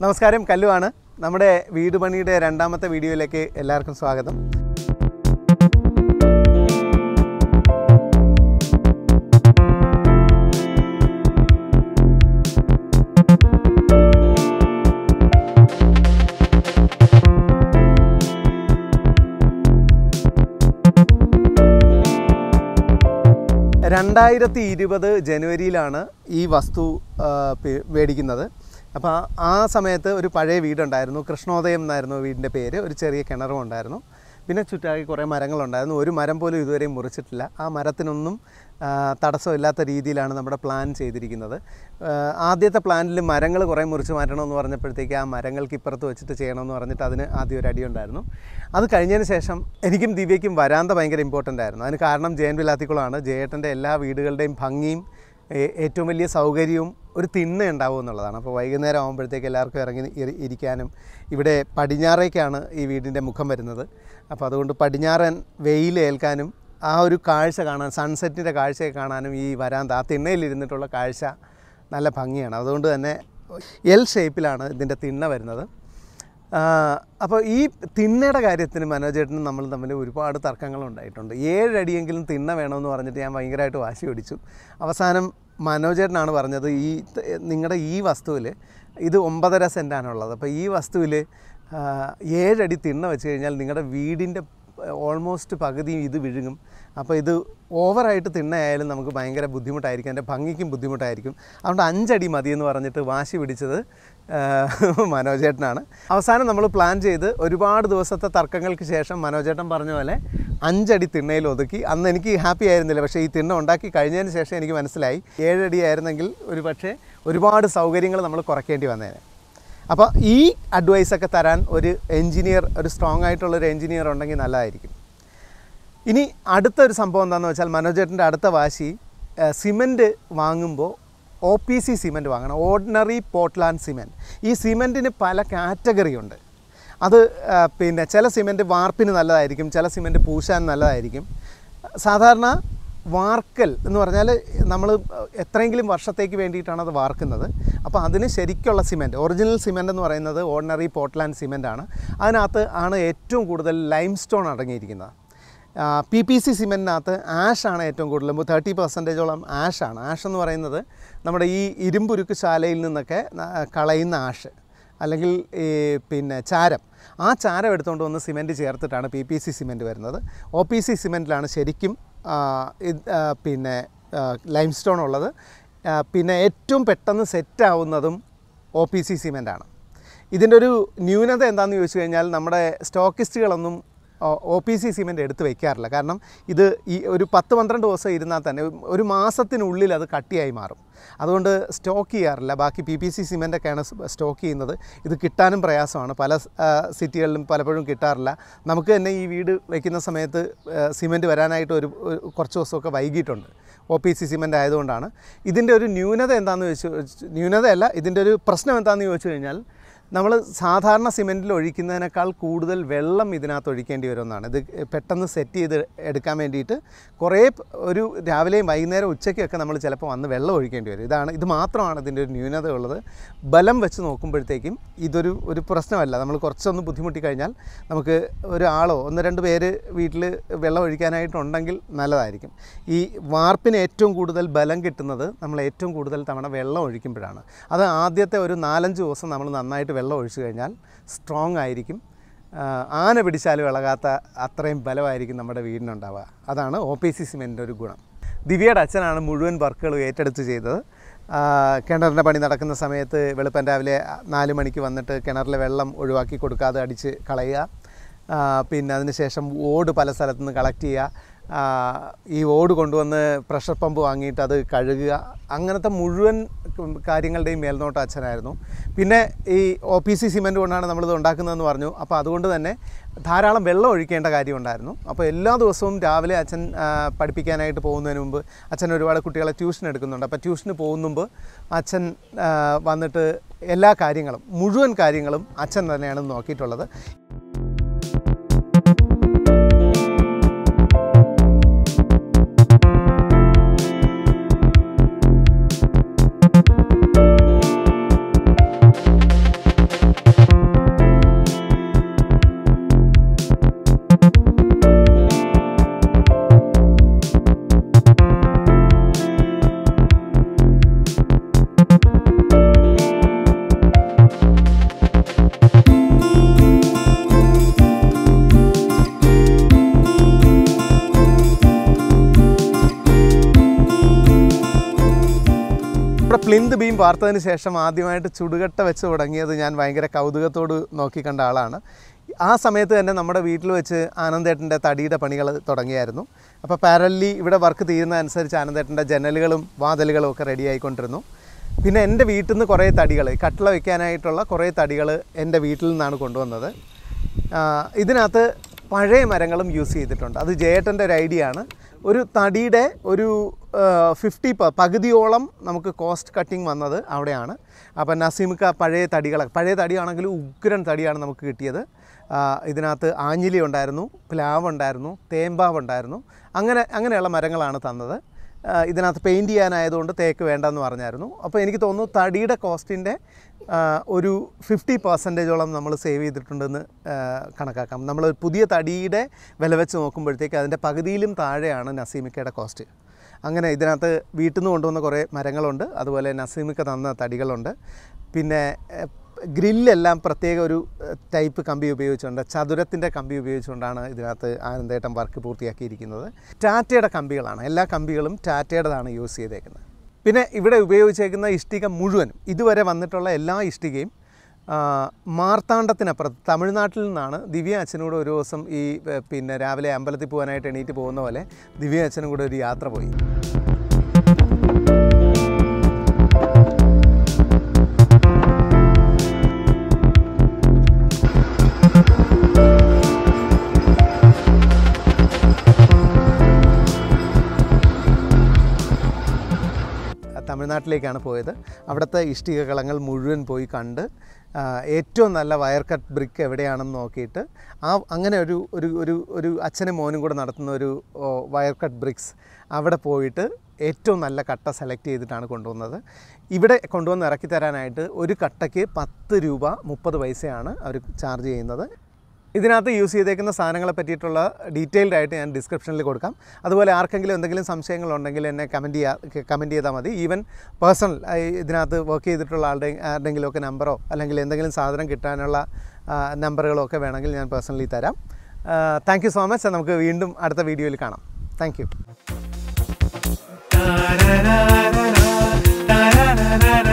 നമസ്കാരം കല്ലുവാണ് നമ്മുടെ വീട് പണിയുടെ രണ്ടാമത്തെ വീഡിയോയിലേക്ക് എല്ലാവർക്കും സ്വാഗതം രണ്ടായിരത്തി ഇരുപത് ജനുവരിയിലാണ് ഈ വസ്തു ആ, പേ- മേടിക്കുന്നത് അപ്പോൾ ആ- ആ സമയത്ത് ഒരു പഴയ വീടുണ്ടായിരുന്നു കൃഷ്ണോദയം എന്നായിരുന്നു വീടിൻ്റെ പേര് ഒരു ചെറിയ കിണറും ഉണ്ടായിരുന്നു പിന്നെ ചുറ്റായി കുറേ മരങ്ങളുണ്ടായിരുന്നു ഒരു മരം പോലും ഇതുവരെയും മുറിച്ചിട്ടില്ല ആ മരത്തിനൊന്നും ആ, തടസ്സമില്ലാത്ത രീതിയിലാണ് നമ്മുടെ പ്ലാൻ ചെയ്തിരിക്കുന്നത് ആ, ആദ്യത്തെ പ്ലാനിൽ മരങ്ങൾ കുറേ മുറിച്ച് മാറ്റണമെന്ന് പറഞ്ഞപ്പോഴത്തേക്ക് ആ മരങ്ങൾക്ക് ഇപ്പുറത്ത് വെച്ചിട്ട് ചെയ്യണമെന്ന് പറഞ്ഞിട്ട് അതിന് ആദ്യം ഒരു അടിയുണ്ടായിരുന്നു അത് കഴിഞ്ഞതിന് ശേഷം എനിക്കും ദിവ്യയ്ക്കും വരാന്ത ഭയങ്കര ഇമ്പോർട്ടൻ്റ് ആയിരുന്നു അതിന് കാരണം ജയൻ വിലാത്തിക്കുളമാണ് ജയേട്ടൻ്റെ എല്ലാ വീടുകളുടെയും ഭംഗിയും ഏ- ഏറ്റവും വലിയ സൗകര്യവും ഒരു തിണ്ണ ഉണ്ടാവും എന്നുള്ളതാണ് അപ്പോൾ വൈകുന്നേരം ആകുമ്പോഴത്തേക്ക് എല്ലാവർക്കും ഇറങ്ങി ഇരി- ഇരിക്കാനും ഇവിടെ പടിഞ്ഞാറേക്കാണ് ഈ വീടിൻ്റെ മുഖം വരുന്നത് അപ്പോൾ അതുകൊണ്ട് പടിഞ്ഞാറൻ വെയിൽ ഏൽക്കാനും ആ ഒരു കാഴ്ച കാണാൻ സൺസെറ്റിൻ്റെ കാഴ്ചയൊക്കെ കാണാനും ഈ വരാന്ത ആ തിണ്ണയിലിരുന്നിട്ടുള്ള കാഴ്ച നല്ല ഭംഗിയാണ് അതുകൊണ്ട് തന്നെ എൽ ഷേപ്പിലാണ് ഇതിൻ്റെ തിണ്ണ വരുന്നത് അപ്പോൾ ഈ തിണ്ണയുടെ കാര്യത്തിന് മനോജേട്ടനും നമ്മൾ തമ്മിൽ ഒരുപാട് തർക്കങ്ങൾ ഉണ്ടായിട്ടുണ്ട് ഏഴടിയെങ്കിലും തിണ്ണ വേണമെന്ന് പറഞ്ഞിട്ട് ഞാൻ ഭയങ്കരമായിട്ട് വാശി പിടിച്ചു അവസാനം മനോജേട്ടനാണ് പറഞ്ഞത് ഈ ത- നിങ്ങളുടെ ഈ വസ്തുവിൽ ഇത് ഒമ്പതര സെൻറ്റാണുള്ളത് അപ്പോൾ ഈ വസ്തുവിൽ ഏഴടി തിണ്ണ വെച്ച് കഴിഞ്ഞാൽ നിങ്ങളുടെ വീടിൻ്റെ ഓൾമോസ്റ്റ് പകുതിയും ഇത് വിഴുങ്ങും അപ്പോൾ ഇത് ഓവറായിട്ട് തിണ്ണയായാലും നമുക്ക് ഭയങ്കര ബുദ്ധിമുട്ടായിരിക്കും എൻ്റെ ഭംഗിക്കും ബുദ്ധിമുട്ടായിരിക്കും അതുകൊണ്ട് അഞ്ചടി മതി എന്ന് പറഞ്ഞിട്ട് വാശി പിടിച്ചത് ആ, മനോജേട്ടനാണ് അവസാനം നമ്മൾ പ്ലാൻ ചെയ്ത് ഒരുപാട് ദിവസത്തെ തർക്കങ്ങൾക്ക് ശേഷം മനോജേട്ടൻ പറഞ്ഞ പോലെ അഞ്ചടി തിണ്ണയിൽ ഒതുക്കി അന്ന് എനിക്ക് ഹാപ്പി ആയിരുന്നില്ല പക്ഷേ ഈ തിണ്ണ ഉണ്ടാക്കി കഴിഞ്ഞതിന് ശേഷം എനിക്ക് മനസ്സിലായി ഏഴടി ആയിരുന്നെങ്കിൽ ഒരു പക്ഷേ ഒരുപാട് സൗകര്യങ്ങൾ നമ്മൾ കുറയ്ക്കേണ്ടി വന്നേനെ അപ്പോൾ ഈ അഡ്വൈസൊക്കെ തരാൻ ഒരു എൻജിനീയർ ഒരു സ്ട്രോങ് ആയിട്ടുള്ള ഒരു എൻജിനീയർ ഉണ്ടെങ്കിൽ നല്ലതായിരിക്കും ഇനി അടുത്തൊരു സംഭവം എന്താണെന്ന് വെച്ചാൽ മനോജേട്ടൻ്റെ അടുത്ത വാശി സിമൻറ്റ് വാങ്ങുമ്പോൾ ഒ പി സി സിമൻറ്റ് വാങ്ങണം ഓർഡിനറി പോർട്ട്ലാൻഡ് സിമൻറ്റ് ഈ സിമൻറ്റിന് പല കാറ്റഗറി ഉണ്ട് അത് ആ, പിന്നെ ചില സിമൻറ്റ് വാർപ്പിന് നല്ലതായിരിക്കും ചില സിമൻറ്റ് പൂശാൻ നല്ലതായിരിക്കും സാധാരണ വാർക്കൽ എന്ന് പറഞ്ഞാൽ നമ്മൾ എത്രയെങ്കിലും വർഷത്തേക്ക് വേണ്ടിയിട്ടാണ് അത് വാർക്കുന്നത് അപ്പോൾ അതിന് ശരിക്കുള്ള സിമൻറ്റ് ഒറിജിനൽ സിമൻറ്റ് എന്ന് പറയുന്നത് ഓർഡിനറി പോർട്ട്ലാൻഡ് സിമൻ്റ് ആണ് അതിനകത്ത് ആണ് ഏറ്റവും കൂടുതൽ ലൈം സ്റ്റോൺ അടങ്ങിയിരിക്കുന്നത് പി പി സി സിമെൻറ്റിനകത്ത് ആഷാണ് ഏറ്റവും കൂടുതൽ തേർട്ടി പെർസെൻറ്റേജോളം ആഷാണ് ആഷ് എന്ന് പറയുന്നത് നമ്മുടെ ഈ ഇരുമ്പുരുക്ക് ശാലയിൽ നിന്നൊക്കെ ന- കളയുന്ന ആഷ് അല്ലെങ്കിൽ ഈ പിന്നെ ചാരം ആ ചാരം എടുത്തുകൊണ്ട് വന്ന് സിമെൻറ്റ് ചേർത്തിട്ടാണ് പി പി സി സിമെൻറ്റ് വരുന്നത് ഒ പി സി സിമെൻറ്റിലാണ് ശരിക്കും ആ, ഇത്, ആ, പിന്നെ ലൈം സ്റ്റോൺ ഉള്ളത് ആ, പിന്നെ ഏറ്റവും പെട്ടെന്ന് സെറ്റാവുന്നതും ഒ പി സി സിമെൻറ്റാണ് ഇതിൻ്റെ ഒരു ന്യൂനത എന്താണെന്ന് ചോദിച്ചു കഴിഞ്ഞാൽ നമ്മുടെ സ്റ്റോക്കിസ്റ്റുകളൊന്നും ഒ പി സി സിമെൻറ്റ് എടുത്ത് വയ്ക്കാറില്ല കാരണം ഇത് ഈ ഒരു പത്ത് പന്ത്രണ്ട് ദിവസം ഇരുന്നാൽ തന്നെ ഒരു മാസത്തിനുള്ളിൽ അത് കട്ടിയായി മാറും അതുകൊണ്ട് സ്റ്റോക്ക് ചെയ്യാറില്ല ബാക്കി പി പി സി സിമെൻറ്റൊക്കെയാണ് സ്റ്റോക്ക് ചെയ്യുന്നത് ഇത് കിട്ടാനും പ്രയാസമാണ് പല ആ, സിറ്റികളിലും പലപ്പോഴും കിട്ടാറില്ല നമുക്ക് തന്നെ ഈ വീട് വയ്ക്കുന്ന സമയത്ത് സിമെൻറ്റ് വരാനായിട്ട് ഒരു ഒരു കുറച്ച് ദിവസമൊക്കെ വൈകിട്ടുണ്ട് ഒ പി സി സിമെൻ്റ് ആയതുകൊണ്ടാണ് ഇതിൻ്റെ ഒരു ന്യൂനത എന്താണെന്ന് ചോദിച്ചു ന്യൂനതയല്ല ഇതിൻ്റെ ഒരു പ്രശ്നം എന്താണെന്ന് ചോദിച്ചു കഴിഞ്ഞാൽ നമ്മൾ സാധാരണ സിമെൻറ്റിൽ ഒഴിക്കുന്നതിനേക്കാൾ കൂടുതൽ വെള്ളം ഇതിനകത്ത് ഒഴിക്കേണ്ടി വരുമെന്നാണ് ഇത് പെട്ടെന്ന് സെറ്റ് ചെയ്ത് എടുക്കാൻ വേണ്ടിയിട്ട് കുറേ പ്- ഒരു രാവിലെയും വൈകുന്നേരം ഉച്ചയ്ക്കൊക്കെ നമ്മൾ ചിലപ്പോൾ വന്ന് വെള്ളം ഒഴിക്കേണ്ടി വരും ഇതാണ് ഇത് മാത്രമാണ് ഇതിൻ്റെ ഒരു ന്യൂനത ഉള്ളത് ബലം വെച്ച് നോക്കുമ്പോഴത്തേക്കും ഇതൊരു ഒരു പ്രശ്നമല്ല നമ്മൾ കുറച്ചൊന്ന് ബുദ്ധിമുട്ടി കഴിഞ്ഞാൽ നമുക്ക് ഒരാളോ ഒന്ന് രണ്ട് പേര് വീട്ടിൽ വെള്ളം ഒഴിക്കാനായിട്ടുണ്ടെങ്കിൽ നല്ലതായിരിക്കും ഈ വാർപ്പിന് ഏറ്റവും കൂടുതൽ ബലം കിട്ടുന്നത് നമ്മൾ ഏറ്റവും കൂടുതൽ തവണ വെള്ളം ഒഴിക്കുമ്പോഴാണ് അത് ആദ്യത്തെ ഒരു നാലഞ്ച് ദിവസം നമ്മൾ നന്നായിട്ട് വെള്ളം ഒഴിച്ചു കഴിഞ്ഞാൽ സ്ട്രോങ് ആയിരിക്കും ആ, ആന പിടിച്ചാലും ഇളകാത്ത അത്രയും ബലമായിരിക്കും നമ്മുടെ വീടിനുണ്ടാവുക അതാണ് ഒ പി സി സിമെൻറ്റിൻ്റെ ഒരു ഗുണം ദിവ്യയുടെ അച്ഛനാണ് മുഴുവൻ വർക്കുകളും ഏറ്റെടുത്ത് ചെയ്തത് ആ, കിണറിൻ്റെ പണി നടക്കുന്ന സമയത്ത് വെളുപ്പൻ രാവിലെ നാല് മണിക്ക് വന്നിട്ട് കിണറിലെ വെള്ളം ഒഴിവാക്കി കൊടുക്കാതെ അടിച്ച് കളയുക ആ, പിന്നെ അതിന് ശേഷം ഓട് പല സ്ഥലത്തു നിന്ന് കളക്ട് ചെയ്യുക ആ, ഈ ഓട് കൊണ്ടുവന്ന് പ്രഷർ പമ്പ് വാങ്ങിയിട്ട് അത് കഴുകുക അങ്ങനത്തെ മുഴുവൻ കാര്യങ്ങളുടെയും മേൽനോട്ടം അച്ഛനായിരുന്നു പിന്നെ ഈ ഒ പി സി സിമെൻറ്റ് കൊണ്ടാണ് നമ്മളിത് ഉണ്ടാക്കുന്നതെന്ന് പറഞ്ഞു അപ്പോൾ അതുകൊണ്ട് തന്നെ ധാരാളം വെള്ളം ഒഴിക്കേണ്ട കാര്യമുണ്ടായിരുന്നു അപ്പോൾ എല്ലാ ദിവസവും രാവിലെ അച്ഛൻ ആ, പഠിപ്പിക്കാനായിട്ട് പോകുന്നതിന് മുമ്പ് അച്ഛൻ ഒരുപാട് കുട്ടികളെ ട്യൂഷൻ എടുക്കുന്നുണ്ട് അപ്പോൾ ട്യൂഷന് പോകുന്ന മുമ്പ് അച്ഛൻ ആ, വന്നിട്ട് എല്ലാ കാര്യങ്ങളും മുഴുവൻ കാര്യങ്ങളും അച്ഛൻ തന്നെയാണ് നോക്കിയിട്ടുള്ളത് ഫ്ലിന്ത് ബീം വാർത്തതിന് ശേഷം ആദ്യമായിട്ട് ചുടുകട്ട വെച്ച് തുടങ്ങിയത് ഞാൻ ഭയങ്കര കൗതുകത്തോട് നോക്കിക്കണ്ട ആളാണ് ആ സമയത്ത് തന്നെ നമ്മുടെ വീട്ടിൽ വെച്ച് ആനന്ദേട്ടൻ്റെ തടിയുടെ പണികൾ തുടങ്ങിയായിരുന്നു അപ്പോൾ പാരലി ഇവിടെ വർക്ക് തീരുന്ന അനുസരിച്ച് ആനന്ദേട്ടൻ്റെ ജനലുകളും വാതിലുകളും ഒക്കെ റെഡി ആയിക്കൊണ്ടിരുന്നു പിന്നെ എൻ്റെ വീട്ടിൽ നിന്ന് കുറേ തടികൾ കട്ടിള വയ്ക്കാനായിട്ടുള്ള കുറേ തടികൾ എൻ്റെ വീട്ടിൽ നിന്നാണ് കൊണ്ടുവന്നത് ആ, ഇതിനകത്ത് പഴയ മരങ്ങളും യൂസ് ചെയ്തിട്ടുണ്ട് അത് ജയേട്ടൻ്റെ ഒരു ഐഡിയ ആണ് ഒരു തടിയുടെ ഒരു ഫിഫ്റ്റി പകുതിയോളം നമുക്ക് കോസ്റ്റ് കട്ടിങ് വന്നത് അവിടെയാണ് അപ്പം നസീമിക്ക പഴയ തടികൾ പഴയ തടിയാണെങ്കിലും ഉഗ്രൻ തടിയാണ് നമുക്ക് കിട്ടിയത് ആ, ഇതിനകത്ത് ആഞ്ഞിലി ഉണ്ടായിരുന്നു പ്ലാവ് ഉണ്ടായിരുന്നു തേമ്പാവ് ഉണ്ടായിരുന്നു അങ്ങനെ അങ്ങനെയുള്ള മരങ്ങളാണ് തന്നത് ആ, ഇതിനകത്ത് പെയിൻറ് ചെയ്യാനായതുകൊണ്ട് തേക്ക് വേണ്ടെന്ന് പറഞ്ഞായിരുന്നു അപ്പോൾ എനിക്ക് തോന്നുന്നു തടിയുടെ കോസ്റ്റിൻ്റെ ഒരു ഫിഫ്റ്റി പെർസെൻറ്റേജോളം നമ്മൾ സേവ് ചെയ്തിട്ടുണ്ടെന്ന് ആ, കണക്കാക്കാം നമ്മൾ പുതിയ തടിയുടെ വില വെച്ച് നോക്കുമ്പോഴത്തേക്ക് അതിൻ്റെ പകുതിയിലും താഴെയാണ് നസീമിക്കയുടെ കോസ്റ്റ് അങ്ങനെ ഇതിനകത്ത് വീട്ടിൽ നിന്ന് കൊണ്ടുവന്ന കുറേ മരങ്ങളുണ്ട് അതുപോലെ നസീമിക്ക തന്ന തടികളുണ്ട് പിന്നെ എ, ഗ്രില്ലെല്ലാം പ്രത്യേക ഒരു എ, ടൈപ്പ് കമ്പി ഉപയോഗിച്ചുകൊണ്ട് ചതുരത്തിൻ്റെ കമ്പി ഉപയോഗിച്ചുകൊണ്ടാണ് ഇതിനകത്ത് ആനന്ദേട്ടം വർക്ക് പൂർത്തിയാക്കിയിരിക്കുന്നത് ടാറ്റയുടെ കമ്പികളാണ് എല്ലാ കമ്പികളും ടാറ്റയുടേതാണ് യൂസ് ചെയ്തേക്കുന്നത് പിന്നെ ഇവിടെ ഉപയോഗിച്ചേക്കുന്ന ഇഷ്ടിക മുഴുവനും ഇതുവരെ വന്നിട്ടുള്ള എല്ലാ ഇഷ്ടികയും ആ, മാർത്താണ്ഡത്തിനപ്പുറത്ത് തമിഴ്നാട്ടിൽ നിന്നാണ് ദിവ്യ അച്ഛനോട് ഒരു ദിവസം ഈ എ, പിന്നെ രാവിലെ അമ്പലത്തിൽ പോകാനായിട്ട് എണീറ്റ് പോകുന്ന പോലെ ദിവ്യ അച്ഛനും കൂടെ ഒരു യാത്ര പോയി തമിഴ്നാട്ടിലേക്കാണ് പോയത് അവിടുത്തെ ഇഷ്ടിക കളങ്ങൾ മുഴുവൻ പോയി കണ്ട് ആ, ഏറ്റവും നല്ല വയർ കട്ട് ബ്രിക്ക് എവിടെയാണെന്ന് നോക്കിയിട്ട് ആ അങ്ങനെ ഒരു ഒരു ഒരു ഒരു അച്ഛനും മോനും കൂടെ നടത്തുന്ന ഒരു ഓ, വയർ കട്ട് ബ്രിക്സ് അവിടെ പോയിട്ട് ഏറ്റവും നല്ല കട്ട സെലക്ട് ചെയ്തിട്ടാണ് കൊണ്ടുവന്നത് ഇവിടെ കൊണ്ടുവന്ന് ഇറക്കി തരാനായിട്ട് ഒരു കട്ടയ്ക്ക് പത്ത് രൂപ മുപ്പത് പൈസയാണ് അവർ ചാർജ് ചെയ്യുന്നത് ഇതിനകത്ത് യൂസ് ചെയ്തേക്കുന്ന സാധനങ്ങളെ പറ്റിയിട്ടുള്ള ഡീറ്റെയിൽഡ് ആയിട്ട് ഞാൻ ഡിസ്ക്രിപ്ഷനിൽ കൊടുക്കാം അതുപോലെ ആർക്കെങ്കിലും എന്തെങ്കിലും സംശയങ്ങളുണ്ടെങ്കിൽ എന്നെ കമൻറ്റ് ചെയ്യുക കമൻറ്റ് ചെയ്താൽ മതി ഈവൻ പേഴ്സണൽ ഇതിനകത്ത് വർക്ക് ചെയ്തിട്ടുള്ള ആളുടെ ആരുടെങ്കിലുമൊക്കെ നമ്പറോ അല്ലെങ്കിൽ എന്തെങ്കിലും സാധനം കിട്ടാനുള്ള ആ, നമ്പറുകളോ ഒക്കെ വേണമെങ്കിൽ ഞാൻ പേഴ്സണലി തരാം താങ്ക് യു സോ മച്ച് നമുക്ക് വീണ്ടും അടുത്ത വീഡിയോയിൽ കാണാം thank you Da da da da da da da da da da